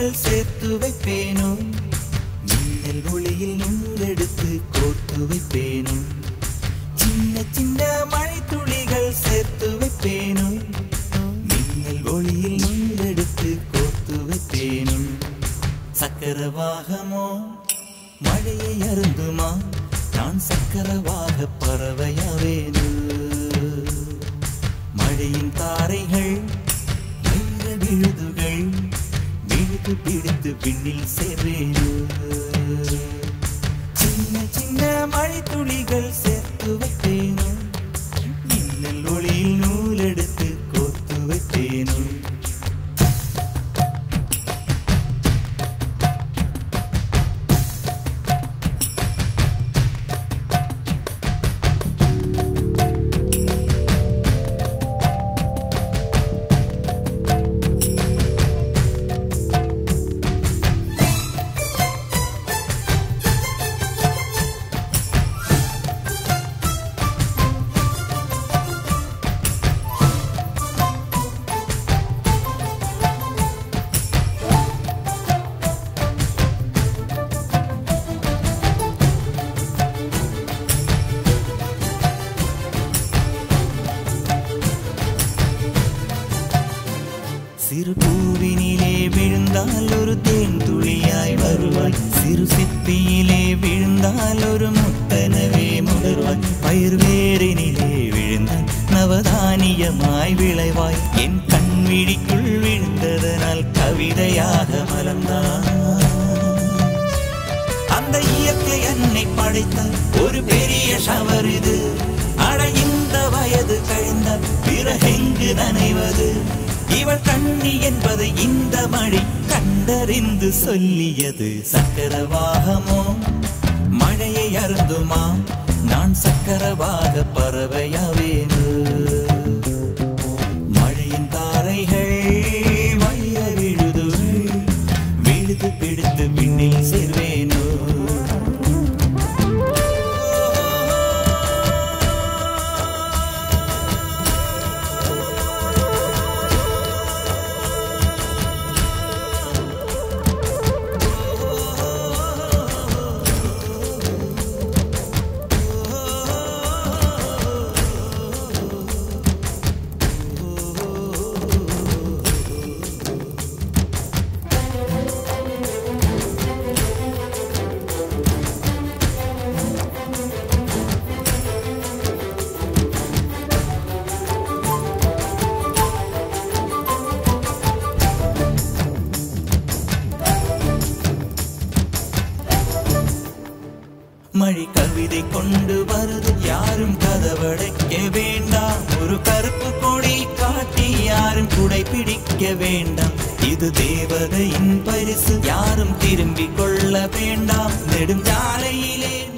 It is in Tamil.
துளிகள் சேர்த்து வைப்பேனோ மின்னல் ஒளியில் நூலெடுத்து கோர்த்து வைப்பேனோ சின்ன சின்ன மழை துளிகள் சேர்த்து வைப்பேனோ மின்னல் ஒளியில் நூலெடுத்து கோர்த்து வைப்பேனோ சக்கரவாகமோ மழையை அருந்துமா நான் சக்கரவாக பறவையாவேனு மழையின் தாரைகள் வைர விழுதுகள் விழுது பிடித்து விண்ணில் சேர்வேனு சின்ன சின்ன மழை துளிகள் சேர்த்து வைப்பேனோ மின்னல் ஒளியில் நூலெடுத்து கோர்த்து வைப்பேனோ சிறு பூவினிலே விழுந்தால் ஒரு தேன் துளியாய் வருவாய் சிறு சிப்பியிலே விழுந்தால் ஒரு முத்தனவே முடர்வாய் பயிர் வேரினிலே விழுந்தால் நவதானியமாய் விளைவாய் என் கண் விழிக்குள் விழுந்ததனால் கவிதையாக மலர்ந்தான் அந்த இயற்கை என்னை படைத்த ஒரு பெரிய ஷவர் இது அட இந்த வயது கழிந்த பிறகெங்கு நனைவது இவள் கண்ணி என்பது இந்த மழை கண்டறிந்து சொல்லியது சக்கரவாகமோ மழையை அருந்துமா நான் சக்கரவாக பறவையாவேனு மழையின் தாரைகள் வைர விழுதுகள் விழுது பிடித்து விண்ணில் சேர்வேனோ மழை கவிதை கொண்டு வருது யாரும் கதவடைக்க வேண்டாம் ஒரு கருப்பு கொடி காட்டி யாரும் குடை பிடிக்க வேண்டாம் இது தேவதையின் பரிசு யாரும் திரும்பிக் கொள்ள வேண்டாம் நெடுஞ்சாலையிலே